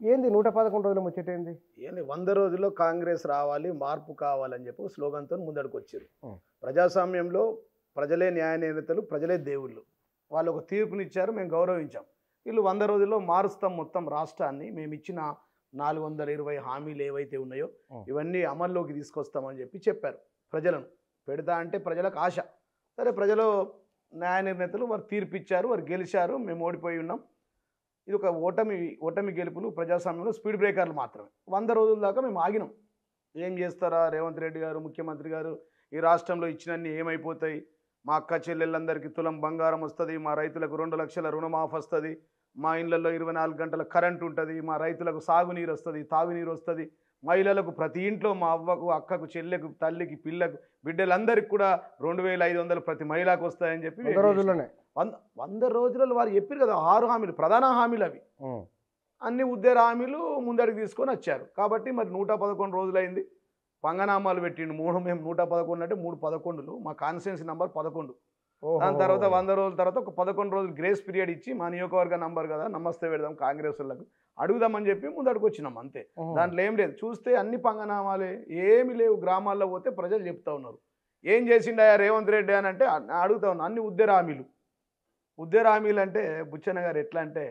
ఏంది నూట పదకొండు రోజుల ముచ్చటేంది ఏంది వంద రోజుల్లో కాంగ్రెస్ రావాలి మార్పు కావాలని చెప్పి స్లోగన్తో ముందడుకు వచ్చారు ఉం. ప్రజాస్వామ్యంలో ప్రజలే న్యాయ నేతలు ప్రజలే దేవుళ్ళు వాళ్ళు ఒక తీర్పునిచ్చారు మేము గౌరవించాం వీళ్ళు వంద రోజుల్లో మారుస్తాం మొత్తం రాష్ట్రాన్ని మేము ఇచ్చిన నాలుగు వందల ఇరవై హామీలు ఏవైతే ఉన్నాయో ఉం. ఇవన్నీ అమల్లోకి తీసుకొస్తామని చెప్పి చెప్పారు ప్రజలను పెడతా అంటే ప్రజలకు ఆశ సరే ప్రజలు న్యాయ నిర్ణేతలు వారు తీర్పు ఇచ్చారు వారు గెలిచారు మేము ఓడిపోయి ఉన్నాం ఇది ఒక ఓటమి ఓటమి గెలుపులు ప్రజాస్వామ్యంలో స్పీడ్ బ్రేకర్లు మాత్రమే వంద రోజుల దాకా మేము ఆగినాం ఏం చేస్తారా రేవంత్ రెడ్డి గారు ముఖ్యమంత్రి గారు ఈ రాష్ట్రంలో ఇచ్చినన్ని ఏమైపోతాయి మా అక్క చెల్లెళ్ళందరికీ తులం బంగారం వస్తుంది మా రైతులకు రెండు లక్షల రుణమాఫ్ వస్తుంది మా ఇళ్లలో ఇరవై నాలుగు గంటల కరెంట్ ఉంటుంది మా రైతులకు సాగునీరు వస్తుంది తాగునీరు వస్తుంది మహిళలకు ప్రతి ఇంట్లో మా అవ్వకు అక్కకు చెల్లెకు తల్లికి పిల్లకు బిడ్డలందరికీ కూడా రెండు వేల ఐదు వందలు ప్రతి మహిళకు వస్తాయని చెప్పి వంద రోజుల్లోనే వంద వంద రోజులలో వారు చెప్పారు కదా ఆరు హామీలు ప్రధాన హామీలు అవి ఉం. అన్ని ఉద్యోగ హామీలు ముందడికి తీసుకొని వచ్చారు కాబట్టి మరి నూట పదకొండు రోజులైంది పంగనామాలు పెట్టిండు మూడు మేము నూట పదకొండు అంటే మూడు పదకొండులు మా కాన్స్టిట్యున్సీ నంబర్ పదకొండు ఓహో. దాని తర్వాత వంద రోజుల తర్వాత ఒక పదకొండు రోజులు గ్రేస్ పీరియడ్ ఇచ్చి మా నియోజకవర్గ నంబర్ కదా నమస్తే పెడదాం కాంగ్రెస్ వాళ్ళకు అడుగుదామని చెప్పి ముందడికి వచ్చినాం అంతే ఉహు. దాంట్లో ఏం లేదు చూస్తే అన్ని పంగనామాలే ఏమి లేవు గ్రామాల్లో పోతే ప్రజలు చెప్తా ఉన్నారు ఏం చేసిండయా రేవంత్ రెడ్డి అని అంటే అ- అడుగుతా ఉన్నా అన్ని ఉద్యోగ హామీలు ఉద్యోగ హామీలు అంటే బుచ్చన్న గారు ఎట్లా అంటే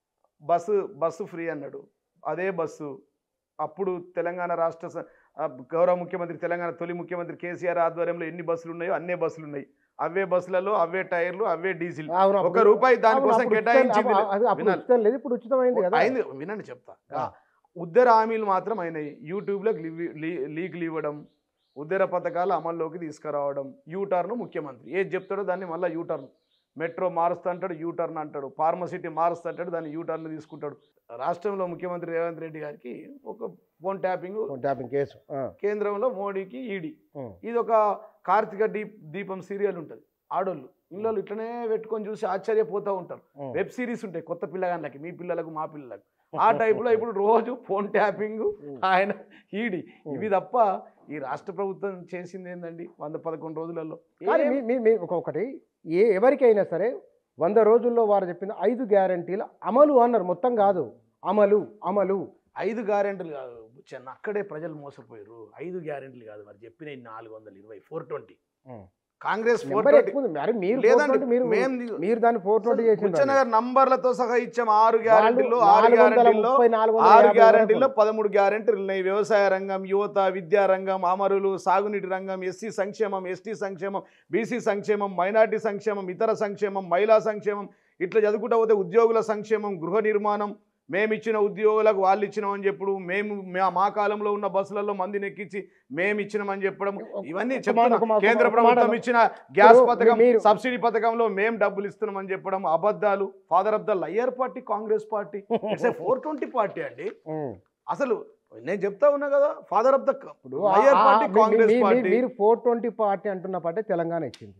బస్సు బస్సు ఫ్రీ అన్నాడు అదే బస్సు అప్పుడు తెలంగాణ రాష్ట్ర స- ఆ గౌరవ ముఖ్యమంత్రి తెలంగాణ తొలి ముఖ్యమంత్రి కేసీఆర్ ఆధ్వర్యంలో ఎన్ని బస్సులు ఉన్నాయో అన్నే బస్సులు ఉన్నాయి అవే బస్సులలో అవే టైర్లు అవే డీజిల్ అవును, ఒక అప్పుడు- రూపాయి అవును, దానికోసం అప్పుడు ఉచితం- కేటాయించింది అప్పుడు- అది అప్పుడు వినాలి. ఉచితం లేదు ఇప్పుడు ఉచితమైంది కదా అయింది వినండి చెప్తా ఆ. ఉద్దర హామీలు మాత్రం అయినాయి యూట్యూబ్లోకి లివి- లీ- లీకులు ఇవ్వడం ఉద్దర పథకాలు అమల్లోకి తీసుకురావడం యూటర్న్ ముఖ్యమంత్రి ఏది చెప్తాడో దాన్ని మళ్ళీ యూటర్న్ మెట్రో మారుస్తా అంటాడు యూటర్న్ అంటాడు ఫార్మసిటీ మారుస్తా అంటాడు దాన్ని యూటర్న్ తీసుకుంటాడు రాష్ట్రంలో ముఖ్యమంత్రి రేవంత్ రెడ్డి గారికి ఒక ఫోన్ ట్యాపింగ్ ట్యాపింగ్ కేసు ఆ. కేంద్రంలో మోడీకి ఈడీ ఉం. ఇది ఒక కార్తీక దీప్ దీపం సీరియల్ ఉంటుంది ఆడోళ్ళు ఇళ్ళలో ఇట్లనే పెట్టుకొని చూసి ఆశ్చర్యపోతూ ఉంటారు ఉం. వెబ్ సిరీస్ ఉంటాయి కొత్త పిల్లగాళ్ళకి మీ పిల్లలకు మా పిల్లలకు ఆ టైపులో ఇప్పుడు రోజు ఫోన్ ట్యాపింగ్ ఉం. ఆయన ఈడి ఉం. ఇవి తప్ప ఈ రాష్ట్ర ప్రభుత్వం చేసింది ఏందండి వంద పదకొండు రోజులలో కానీ ఏం- మీ- మీ- మీ ఒక్కొక్కటి ఏ ఎవరికైనా సరే వంద రోజుల్లో వారు చెప్పిన ఐదు గ్యారంటీల అమలు అన్నారు మొత్తం కాదు అమలు అమలు ఐదు గ్యారెంటీలు కాదు చిన్న అక్కడే ప్రజలు మోసపోయారు ఐదు గ్యారెంటీలు కాదు మరి చెప్పిన ఈ నాలుగు వందల ఇరవై ఫోర్ ట్వంటీ ఉం. కాంగ్రెస్ ఫోర్ నెంబర్ ట్వంటీ ఎక్కువ ఉంది. మరి మీరు లేదండి 420 మీరు మేం మీరు దాన్ని ఫోర్ ట్వంటీ చేసిండ్రు నగర్ నంబర్లతో సహా ఇచ్చాం ఆరు వాళ్ళు గ్యారెంటీలు ఆరు నాలుగు వందల గ్యారెంటీల్లో ముప్పై, నాలుగు వందల ఆరు యాభై గ్యారెంటీల్లో వరకు. పదమూడు గ్యారెంటీలు ఉన్నాయి వ్యవసాయ రంగం యువత విద్యా రంగం అమరులు సాగునీటి రంగం ఎస్సీ సంక్షేమం ఎస్టీ సంక్షేమం బీసీ సంక్షేమం మైనార్టీ సంక్షేమం ఇతర సంక్షేమం మహిళా సంక్షేమం ఇట్లా చదువుకుంటా పోతే ఉద్యోగుల సంక్షేమం గృహ నిర్మాణం మేము ఇచ్చిన ఉద్యోగులకు వాళ్ళు ఇచ్చినామని చెప్పుడు మేము మా- మా కాలంలో ఉన్న బస్సులలో మందిని ఎక్కించి మేము ఇచ్చినామని చెప్పడం ఇవన్నీ ఒక మాట, చెప్తున్నా ఒక మాట, కేంద్ర ఒక మాట. ప్రభుత్వం ఇచ్చిన గ్యాస్ ఇప్పుడు పథకం మీరు- సబ్సిడీ పథకంలో మేము డబ్బులు ఇస్తున్నామని చెప్పడం అబద్ధాలు father of the liar party Congress party it's four twenty party అండి ఉం. అసలు నేను చెప్తా ఉన్నా కదా ఫాదర్ ఆఫ్ ద ఇప్పుడు లయర్ ఆ- పార్టీ ఆ- మీ- కాంగ్రెస్ మీ- మీ- పార్టీ మీరు ఫోర్ ట్వంటీ పార్టీ అంటున్న పార్టీ తెలంగాణ ఇచ్చింది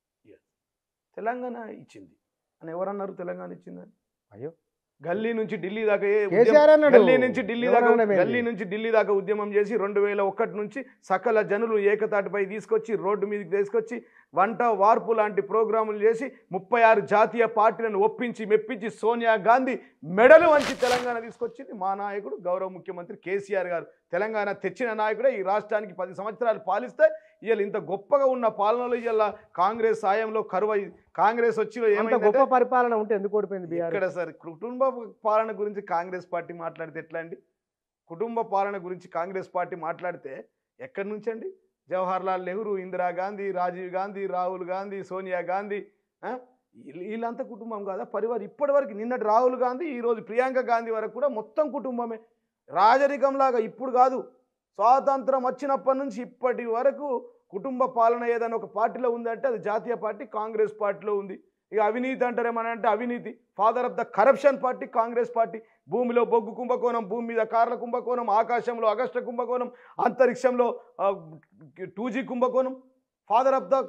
తెలంగాణ ఇచ్చింది అని ఎవరన్నారు తెలంగాణ ఇచ్చిందని అయ్యో గల్లీ నుంచి ఢిల్లీ దాకా ఏ ఉద్యమం- కేసీఆర్ అన్నాడు గల్లీ నుంచి ఢిల్లీ దాకా ఎవరన్నా ఏంది? గల్లీ నుంచి ఢిల్లీ దాకా ఉద్యమం చేసి రెండు వేల ఒకటి నుంచి సకల జనులు ఏకతాటిపై తీసుకొచ్చి రోడ్డు మీదకి తీసుకొచ్చి వంట వార్పు లాంటి ప్రోగ్రాములు చేసి ముప్పై ఆరు జాతీయ పార్టీలను ఒప్పించి మెప్పించి సోనియా గాంధీ మెడలు వంచి తెలంగాణ తీసుకొచ్చింది మా నాయకుడు గౌరవ ముఖ్యమంత్రి కేసీఆర్ గారు తెలంగాణ తెచ్చిన నాయకుడే ఈ రాష్ట్రానికి పది సంవత్సరాలు పాలిస్తే ఇవాళ ఇంత గొప్పగా ఉన్న పాలనలో ఇవాళ కాంగ్రెస్ సాయంలో కరువు అయి- కాంగ్రెస్ వచ్చి అంత ఏమైందంటే గొప్ప పరిపాలన ఉంటే ఎందుకు ఓడిపోయింది బీఆర్ ఇక్కడ సార్ కుటుంబ పాలన గురించి కాంగ్రెస్ పార్టీ మాట్లాడితే ఎట్లా అండి కుటుంబ పాలన గురించి కాంగ్రెస్ పార్టీ మాట్లాడితే ఎక్కడి నుంచి అండి జవహర్లాల్ నెహ్రూ ఇందిరాగాంధీ రాజీవ్ గాంధీ రాహుల్ గాంధీ సోనియా గాంధీ ఆ? వీళ్ళ- వీళ్ళంతా కుటుంబం కాదా పరివారం ఇప్పటి వరకు నిన్నటి రాహుల్ గాంధీ ఈరోజు ప్రియాంక గాంధీ వరకు కూడా మొత్తం కుటుంబమే రాజరికంలాగా ఇప్పుడు కాదు స్వాతంత్రం వచ్చినప్పటి నుంచి ఇప్పటి వరకు కుటుంబ పాలన ఏదైనా ఒక పార్టీలో ఉందంటే అది జాతీయ పార్టీ కాంగ్రెస్ పార్టీలో ఉంది ఇక అవినీతి అంటారేమని అంటే అవినీతి father of the corruption party Congress party భూమిలో బొగ్గు కుంభకోణం భూమి మీద కార్ల కుంభకోణం ఆకాశంలో అగస్ట కుంభకోణం అంతరిక్షంలో టూ జీ కుంభకోణం father of the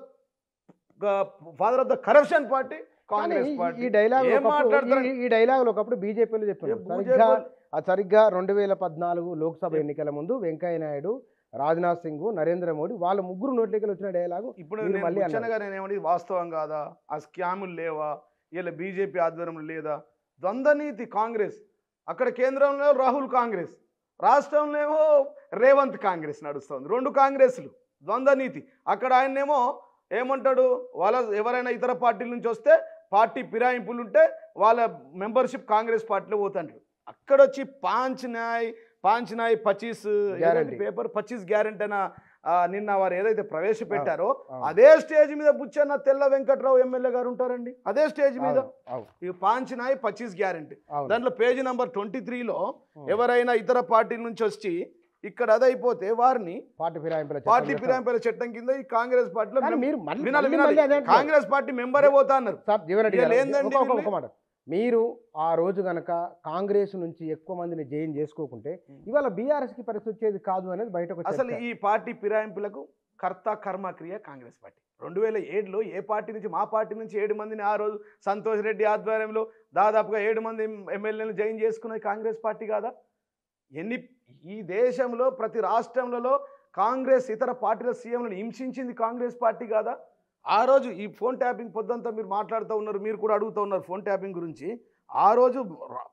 father of the corruption party కానీ కాంగ్రెస్ ఈ- పార్టీ ఈ డైలాగ్ ఏం మాట్లాడతారు? ఈ డైలాగులు ఒకప్పుడు బీజేపీలో చెప్పారు ఏ సరిగ్గా బూజేపల్లి- ఆ సరిగ్గా రెండు వేల పద్నాలుగు లోక్సభ ఎన్నికల ముందు వెంకయ్య నాయుడు రాజ్నాథ్ సింగ్ నరేంద్ర మోడీ వాళ్ళ ముగ్గురు నోట్లోకి వచ్చిన డైలాగు ఇప్పుడు మీరు నేను మళ్ళీ బుచ్చన్నగా నేనేమని వాస్తవం కాదా ఆ స్కాములు లేవా ఇలా బీజేపీ ఆధ్వర్యంలో లేదా ద్వంద్వనీతి కాంగ్రెస్ అక్కడ కేంద్రంలో రాహుల్ కాంగ్రెస్ రాష్ట్రంలో ఏమో రేవంత్ కాంగ్రెస్ నడుస్తుంది రెండు కాంగ్రెస్లు ద్వంద్వ నీతి అక్కడ ఆయన్నేమో ఏమంటాడు వాళ్ళ ఎవరైనా ఇతర పార్టీల నుంచి వస్తే పార్టీ ఫిరాయింపులు ఉంటే వాళ్ళ మెంబర్షిప్ కాంగ్రెస్ పార్టీలో పోతాంటారు అక్కడ వచ్చి పాంచ్ నాయ్ పాంచ్ నాయ్ పచీస్ Guarantee. పేపర్ పచీస్ గ్యారెంటీ అన్న ఆ, నిన్న వారు ఏదైతే ప్రవేశపెట్టారో అవును. అదే స్టేజ్ మీద బుచ్చన్న తెల్ల వెంకట్రావు ఎమ్మెల్యే గారు ఉంటారండి అదే స్టేజ్ మీద అవును, అవును, ఇక పాంచ్ నాయ్ పచీస్ గ్యారెంటీ అవును. దాంట్లో పేజీ నంబర్ ట్వంటీ త్రీలో ఉం. ఎవరైనా ఇతర పార్టీల నుంచి వచ్చి ఇక్కడ అదైపోతే వారిని పార్టీ ఫిరాయింపుల చట్టం పార్టీ చేస్తాం. ఫిరాయింపుల చట్టం కింద ఈ కాంగ్రెస్ పార్టీలో కానీ మెం- మీరు మళ్ళీ వినాలి మళ్ళీ వినాలి మళ్ళీ అదే అంటున్నారు. కాంగ్రెస్ పార్టీ మెంబరే పోతా అన్నారు సార్ జీవన్ రెడ్డి ఇక గారు, లేదండి ఒక- ఒక- వీళ్ళు. ఒక మాట మీరు ఆ రోజు గనక కాంగ్రెస్ నుంచి ఎక్కువ మందిని జైన్ చేసుకోకుంటే ఇవాళ బీఆర్ఎస్ కి పరిస్థితి వచ్చేది కాదు అనేది బయటకు వచ్చే అసలు చర్చ. ఈ పార్టీ ఫిరాయింపులకు కర్త కర్మ క్రియ కాంగ్రెస్ పార్టీ రెండు వేల ఏడులో ఏ పార్టీ నుంచి మా పార్టీ నుంచి ఏడు మందిని ఆ రోజు సంతోష్ రెడ్డి ఆధ్వర్యంలో దాదాపుగా ఏడు మంది ఎమ్మెల్యేలు జాయిన్ చేసుకున్నది కాంగ్రెస్ పార్టీ కాదా ఎన్ని ఈ దేశంలో ప్రతి రాష్ట్రంలో కాంగ్రెస్ ఇతర పార్టీల సీఎంలను హింసించింది కాంగ్రెస్ పార్టీ కాదా ఆ రోజు ఈ ఫోన్ ట్యాపింగ్ పొద్దంతా మీరు మాట్లాడుతూ ఉన్నారు మీరు కూడా అడుగుతూ ఉన్నారు ఫోన్ ట్యాపింగ్ గురించి ఆ రోజు రా-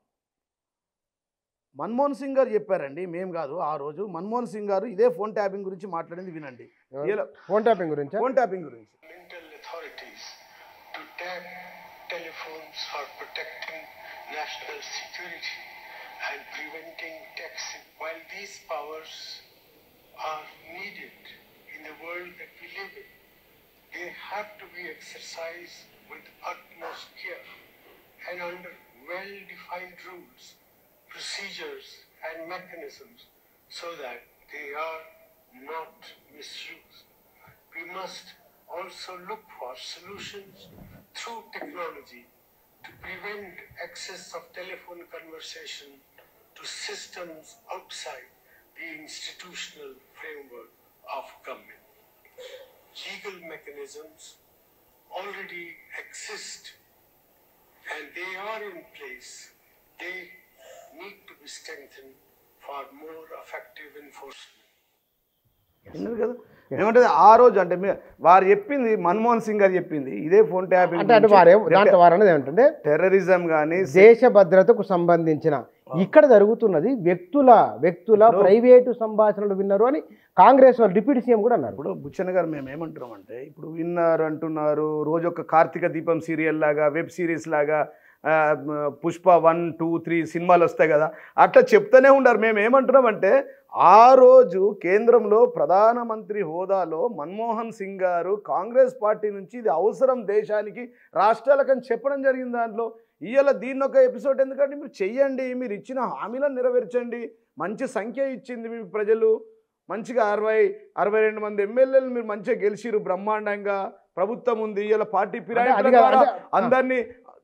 మన్మోహన్ సింగ్ గారు చెప్పారండి మేము కాదు ఆ రోజు మన్మోహన్ సింగ్ గారు ఇదే ఫోన్ ట్యాపింగ్ గురించి మాట్లాడింది వినండి ఎవరు? ఇలా- ఫోన్ ట్యాపింగ్ గురించి ఫోన్ ట్యాపింగ్ గురించి mental authorities to tap telephones for protecting national security and preventing taxing. While these powers are needed in the world that we live in, they have to be exercised with utmost care and under well-defined rules, procedures and mechanisms so that they are not misused we must also look for solutions through technology to prevent access of telephone conversation to systems outside the institutional framework of government. Legal mechanisms already exist and they are in place. They need to be strengthened for more effective enforcement. విన్నారు కదా ఏమంటది ఆ రోజు అంటే మీ- వారు చెప్పింది మన్మోహన్ సింగ్ గారు చెప్పింది ఇదే ఫోన్ ట్యాపింగ్ అంటే అంటే వారే దాంట్లో వారు అనేది ఏమిటంటే టెర్రరిజం కానీ దేశ భద్రతకు సంబంధించిన ఇక్కడ జరుగుతున్నది వ్యక్తుల వ్యక్తుల ప్రైవేటు సంభాషణలు విన్నారు అని కాంగ్రెస్ వాళ్ళు డిప్యూటీ సీఎం కూడా అన్నారు ఇప్పుడు బుచ్చన్న గారు మేము ఏమంటున్నాం అంటే ఇప్పుడు విన్నారు అంటున్నారు రోజు ఒక కార్తీక దీపం సీరియల్ లాగా వెబ్ సిరీస్ లాగా ఆ, మ, పుష్ప వన్ టూ త్రీ సినిమాలు వస్తాయి కదా అట్లా చెప్తూనే ఉండరు మేము ఏమంటున్నాం అంటే ఆ రోజు కేంద్రంలో ప్రధానమంత్రి హోదాలో మన్మోహన్ సింగ్ గారు కాంగ్రెస్ పార్టీ నుంచి ఇది అవసరం దేశానికి రాష్ట్రాలకని చెప్పడం జరిగింది దాంట్లో ఇవాళ దీన్ని ఒక ఎపిసోడ్ ఎందుకంటే మీరు చెయ్యండి మీరు ఇచ్చిన హామీలను నెరవేర్చండి మంచి సంఖ్య ఇచ్చింది మీ ప్రజలు మంచిగా అరవై అరవై రెండు మంది ఎమ్మెల్యేలు మీరు మంచిగా గెలిచిరు బ్రహ్మాండంగా ప్రభుత్వం ఉంది ఇలా పార్టీ అది ఫిరాయింపుల కాదు, ద్వారా అంటే- అందరినీ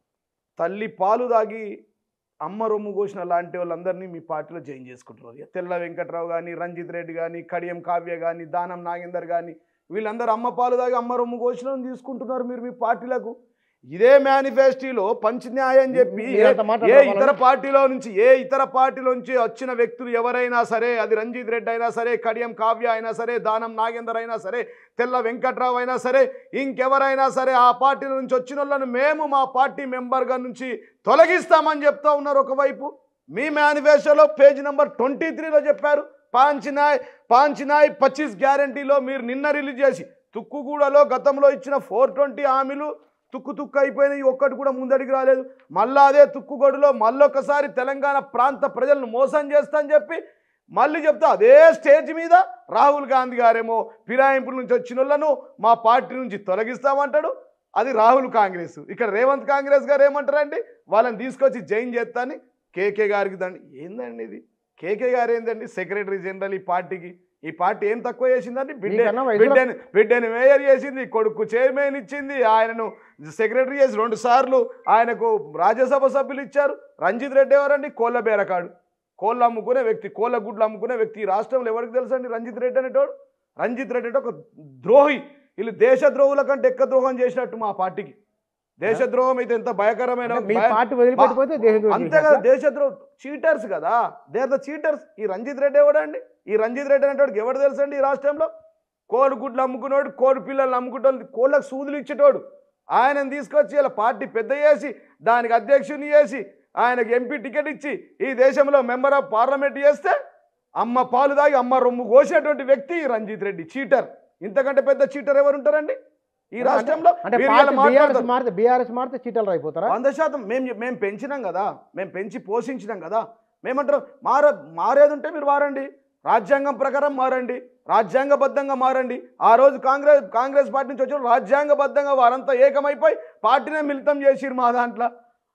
తల్లి పాలు దాగి అమ్మ రొమ్ము కోసిన లాంటి వాళ్ళందరినీ మీ పార్టీలో జాయిన్ చేసుకుంటున్నారు ఇక తెల్ల వెంకట్రావు కానీ రంజిత్ రెడ్డి కానీ కడియం కావ్య కానీ దానం నాగేందర్ కానీ వీళ్ళందరూ అమ్మ పాలు దాగి అమ్మ రొమ్ము కోసిన తీసుకుంటున్నారు మీరు మీ పార్టీలకు ఇదే మేనిఫెస్టోలో పంచ న్యాయం చెప్పి మీరు అంత ఏ- మాట్లాడడం ఏ వలన- ఇతర పార్టీలో నుంచి ఏ ఇతర పార్టీలో నుంచి వచ్చిన వ్యక్తులు ఎవరైనా సరే అది రంజిత్ రెడ్డి అయినా సరే కడియం కావ్య అయినా సరే దానం నాగేందర్ అయినా సరే తెల్ల వెంకట్రావు అయినా సరే ఇంకెవరైనా సరే ఆ పార్టీల నుంచి వచ్చిన వాళ్ళను మేము మా పార్టీ మెంబర్గా నుంచి తొలగిస్తామని చెప్తా ఉన్నారు ఒకవైపు మీ మేనిఫెస్టోలో పేజ్ నెంబర్ ట్వంటీ త్రీలో చెప్పారు పాంచినాయ్ పాంచినాయ్ పచ్చీస్ గ్యారంటీలో మీరు నిన్న రిలీజ్ చేసి తుక్కుగూడలో గతంలో ఇచ్చిన ఫోర్ ట్వంటీ హామీలు తుక్కు తుక్కు అయిపోయినాయి ఒక్కటి కూడా ముందడికి రాలేదు మళ్ళా అదే తుక్కుగొడులో మళ్ళొకసారి తెలంగాణ ప్రాంత ప్రజలను మోసం చేస్తా అని చెప్పి మళ్ళీ చెప్తా అదే స్టేజ్ మీద రాహుల్ గాంధీ గారేమో ఫిరాయింపుల నుంచి వచ్చిన వాళ్ళను మా పార్టీ నుంచి తొలగిస్తామంటాడు అది రాహుల్ కాంగ్రెస్ ఇక్కడ రేవంత్ కాంగ్రెస్ గారు ఏమంటారండి వాళ్ళని తీసుకొచ్చి జైన్ చేస్తాని కేకే గారికి దండి ఏందండి ఇది కేకే గారు ఏందండి సెక్రటరీ జనరల్ ఈ పార్టీకి ఈ పార్టీ ఏం తక్కువ చేసిందండి బిడ్డ మీకన్నా వయసులో- బిడ్డని బిడ్డని మేయర్ చేసింది కొడుకు చైర్మన్ ఇచ్చింది ఆయనను సెక్రటరీ చేసి రెండు సార్లు ఆయనకు రాజ్యసభ సభ్యులు ఇచ్చారు రంజిత్ రెడ్డి ఎవరండి కోళ్ళ బేరకాడు కోళ్ళు అమ్ముకునే వ్యక్తి కోళ్ళ గుడ్లు అమ్ముకునే వ్యక్తి ఈ రాష్ట్రంలో ఎవరికి తెలుసండి రంజిత్ రెడ్డి అనేటోడు రంజిత్ రెడ్డి అంటే ఒక ద్రోహి వీళ్ళు దేశ ద్రోహుల కంటే ఎక్కువ ద్రోహం చేసినట్టు మా పార్టీకి దేశద్రోహం అయితే ఎంత భయకరమైన అంటే మీ భయ- పార్టీ వదిలిపెట్టిపోతే దేశద్రోహం అంతే కదా చేసినట్లా? దేశద్రోహం చీటర్స్ కదా దే ఆర్ ద చీటర్స్ ఈ రంజిత్ రెడ్డి ఎవడండి ఈ రంజిత్ రెడ్డి అనేటోడికి ఎవరు తెలుసండి ఈ రాష్ట్రంలో కోడి గుడ్లు అమ్ముకునేవాడు కోడి పిల్లలు అమ్ముకునేవాడు కోళ్ళకు సూదులు ఇచ్చేటోడు ఆయనను తీసుకొచ్చి ఇలా పార్టీ పెద్ద చేసి దానికి అధ్యక్షుని చేసి ఆయనకు ఎంపీ టికెట్ ఇచ్చి ఈ దేశంలో మెంబర్ ఆఫ్ పార్లమెంట్ చేస్తే అమ్మ పాలు దాగి అమ్మ రొమ్ము కోసేటువంటి వ్యక్తి రంజిత్ రెడ్డి చీటర్ ఇంతకంటే పెద్ద చీటర్ ఎవరు ఉంటారండి ఈ రాష్ట్రంలో అంటే వీరు ఇలా బీఆర్ఎస్ మాట్లాడతారు. మారితే బీఆర్ఎస్ మారితే చీటలు అయిపోతారా వంద శాతం మేము మేము పెంచినాం కదా మేము పెంచి పోషించినాం కదా మేమంటారు మార మారేది ఉంటే మీరు మారండి రాజ్యాంగం ప్రకారం మారండి రాజ్యాంగబద్ధంగా మారండి ఆ రోజు కాంగ్రెస్ కాంగ్రెస్ పార్టీ నుంచి వచ్చిన రాజ్యాంగబద్ధంగా వారంతా ఏకమైపోయి పార్టీనే మిళితం చేసిరు మా దాంట్లో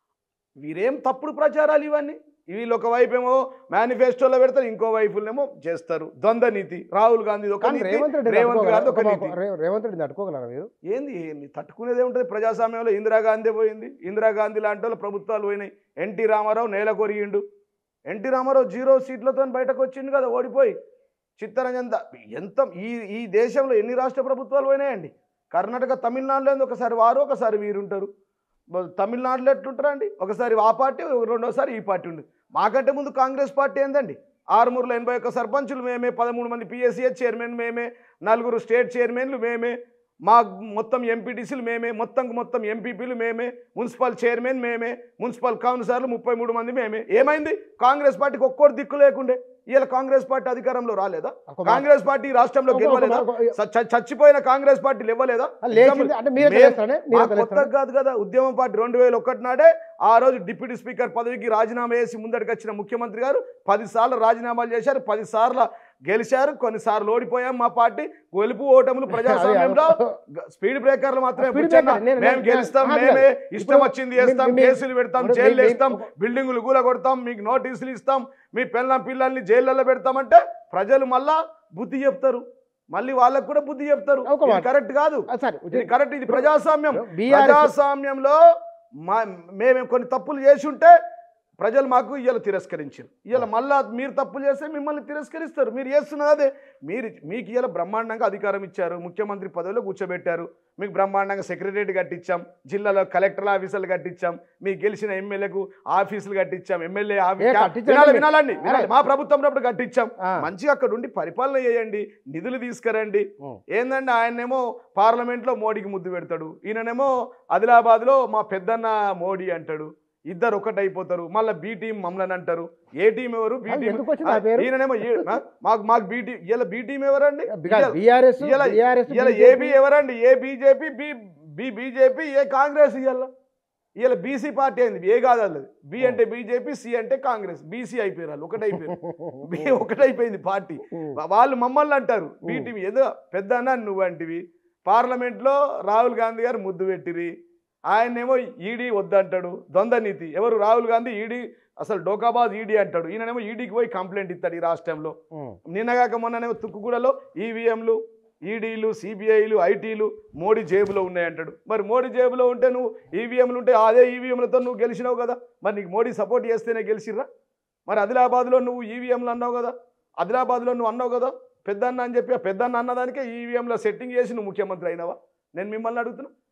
వీరేం తప్పుడు ప్రచారాలు ఇవన్నీ వీళ్ళు ఒక వైపు ఏమో మేనిఫెస్టోలో పెడతారు ఇంకో వైపునేమో చేస్తారు ద్వంద్వ నీతి రాహుల్ గాంధీ ఒక కానీ నీతి రేవంత్ రెడ్డి రేవంత్ గాంధీ ఒక తట్టుకోగలరా? నీతి రే- రేవంత్ రెడ్డి తట్టుకోగలరా మీరు ఏంది ఏంది తట్టుకునేదే ఉంటుంది ప్రజాస్వామ్యంలో ఇందిరాగాంధీ పోయింది ఇందిరాగాంధీ లాంటి వాళ్ళు ప్రభుత్వాలు పోయినాయి ఎన్టీ రామారావు నేల కొరిగిండు ఎన్టీ రామారావు జీరో సీట్లతో బయటకు వచ్చిండు కదా ఓడిపోయి చిత్తరంజన్ దా- ఎంత ఈ ఈ దేశంలో ఎన్ని రాష్ట్ర ప్రభుత్వాలు పోయినాయండి కర్ణాటక తమిళనాడులో ఏంది ఒకసారి వారు ఒకసారి వీరు ఉంటారు బ- తమిళనాడులో ఎట్లుంటారండి ఒకసారి ఆ పార్టీ రెండోసారి ఈ పార్టీ ఉంది మాకంటే ముందు కాంగ్రెస్ పార్టీ ఏందండి ఆరుమూరులో ఎనభై ఒక్క సర్పంచులు మేమే పదమూడు మంది పిఎస్సిఎస్ చైర్మన్ మేమే నలుగురు స్టేట్ చైర్మన్లు మేమే మా మొత్తం ఎంపీటీసీలు మేమే మొత్తం మొత్తం ఎంపీపీలు మేమే మున్సిపల్ చైర్మన్ మేమే మున్సిపల్ కౌన్సిలర్లు ముప్పై మూడు మంది మేమే ఏమైంది కాంగ్రెస్ పార్టీకి ఒక్కోటి దిక్కు లేకుండే ఇవాళ కాంగ్రెస్ పార్టీ అధికారంలో రాలేదా ఒక మాట- కాంగ్రెస్ పార్టీ ఈ రాష్ట్రంలో ఒక- గెలవలేదా ఒక- ఒక- చ- చ- చచ్చిపోయిన కాంగ్రెస్ పార్టీలు ఇవ్వలేదా ఆ, లేచింది అంటే మీరే మేం- తెలుస్తానే మా మీరే కొత్త తెలుస్తానే కాదు కదా ఉద్యమం పార్టీ రెండు వేల ఒకటి నాడే ఆ రోజు డిప్యూటీ స్పీకర్ పదవికి రాజీనామా చేసి ముందటికి వచ్చిన ముఖ్యమంత్రి గారు పదిసార్లు రాజీనామాలు చేశారు పదిసార్లు గెలిచారు కొన్నిసార్లు ఓడిపోయాం మా పార్టీ గెలుపు ఓటములు ప్రజాస్వామ్యంలో గ- స్పీడ్ బ్రేకర్లు మాత్రమే స్పీడ్ కూర్చున్నా. బ్రేకర్ నేను- మేము నేను- గెలుస్తాం కాదు మేమే కాదు. ఇష్టం ఇప్పుడు వచ్చింది చేస్తాం మీ- మీ- కేసులు పెడతాం ఇప్పుడు జైలు మీ- మీ- వేస్తాం బిల్డింగులు కూల కొడతాం మీకు నోటీసులు ఇస్తాం మీ పిల్లల పిల్లల్ని జైళ్ళలో పెడతామంటే ప్రజలు మళ్ళా బుద్ధి చెప్తారు మళ్ళీ వాళ్ళకు కూడా బుద్ధి చెప్తారు ఒక మాట. కరెక్ట్ కాదు ఆ, సరే ఇది కరెక్ట్ ఇది ప్రజాస్వామ్యం బీఆర్ఎస్ ప్రజాస్వామ్యంలో మా మేము కొన్ని తప్పులు చేసి ఉంటే ప్రజలు మాకు ఇవాళ తిరస్కరించారు ఇవాళ మళ్ళా మీరు తప్పులు చేస్తే మిమ్మల్ని తిరస్కరిస్తారు మీరు చేస్తున్నది అదే మీరు మీకు ఇవాళ బ్రహ్మాండంగా అధికారం ఇచ్చారు ముఖ్యమంత్రి పదవిలో కూర్చోబెట్టారు మీకు బ్రహ్మాండంగా సెక్రటరియట్ కట్టించాం జిల్లాలో కలెక్టర్ ఆఫీసులు కట్టించాం మీకు గెలిచిన ఎమ్మెల్యేకు ఆఫీసులు కట్టించాం ఎమ్మెల్యే ఏ, ఆఫీస్ కట్టించండి వినాలి మీరు. వినాలండి వినాలి. అరే. మా ప్రభుత్వం ఉన్నప్పుడు కట్టించాం ఆ. మంచిగా అక్కడ ఉండి పరిపాలన చేయండి నిధులు తీసుకురండి ఉం. ఏందంటే ఆయనేమో పార్లమెంట్లో మోడీకి ముద్దు పెడతాడు ఈయననేమో ఆదిలాబాద్లో మా పెద్దన్న మోడీ అంటాడు ఇద్దరు ఒకటైపోతారు మళ్ళీ బి టీం మమ్మల్ని అంటారు ఏ టీం ఎవరు బి అది టీం ఎందుకు వచ్చింది ఆ పేరు? ఈయననేమో ఏ- ఆ? మాకు మాకు బి టీం ఇలా బి టీం ఎవరండి బీఆర్ఎస్ ఇలా- బీఆర్ఎస్ ఇలా ఏబి ఎవరండి A BJP B B BJP A Congress ఇవాళ ఇలా బీసీ పార్టీ అయింది ఏ కాదు అది బి అంటే బీజేపీ సి అంటే కాంగ్రెస్ బీసీ అయిపోయారు వాళ్ళు ఒకటైపోయారు బి ఒకటైపోయింది పార్టీ వా- వాళ్ళు మమ్మల్ని అంటారు బీటీవీ ఏదో పెద్ద అన్న నువ్వంటివి పార్లమెంట్లో రాహుల్ గాంధీ గారు ముద్దు పెట్టిరి ఆయనేమో ఈడీ వద్దంటాడు ద్వంద్వ నీతి ఎవరు రాహుల్ గాంధీ ఈడీ అసలు డోకాబాద్ ఈడీ అంటాడు ఈయననేమో ఈడీకి పోయి కంప్లైంట్ ఇస్తాడు ఈ రాష్ట్రంలో నిన్నగాక మొన్ననేమో తుక్కుగూడలో ఈవీఎంలు ఈడీలు సిబిఐలు ఐటీలు మోడీ జేబులో ఉన్నాయంటాడు మరి మోడీ జేబులో ఉంటే నువ్వు ఈవీఎంలు ఉంటే అదే ఈవీఎంలతో నువ్వు గెలిచినావు కదా మరి నీకు మోడీ సపోర్ట్ చేస్తేనే గెలిచిర్రా మరి ఆదిలాబాద్లో నువ్వు ఈవీఎంలు అన్నావు కదా ఆదిలాబాద్లో నువ్వు అన్నావు కదా పెద్దన్న అని చెప్పి ఆ పెద్దన్న అన్నదానికే ఈవీఎంలో సెట్టింగ్ చేసి నువ్వు ముఖ్యమంత్రి అయినావా నేను మిమ్మల్ని అడుగుతున్నా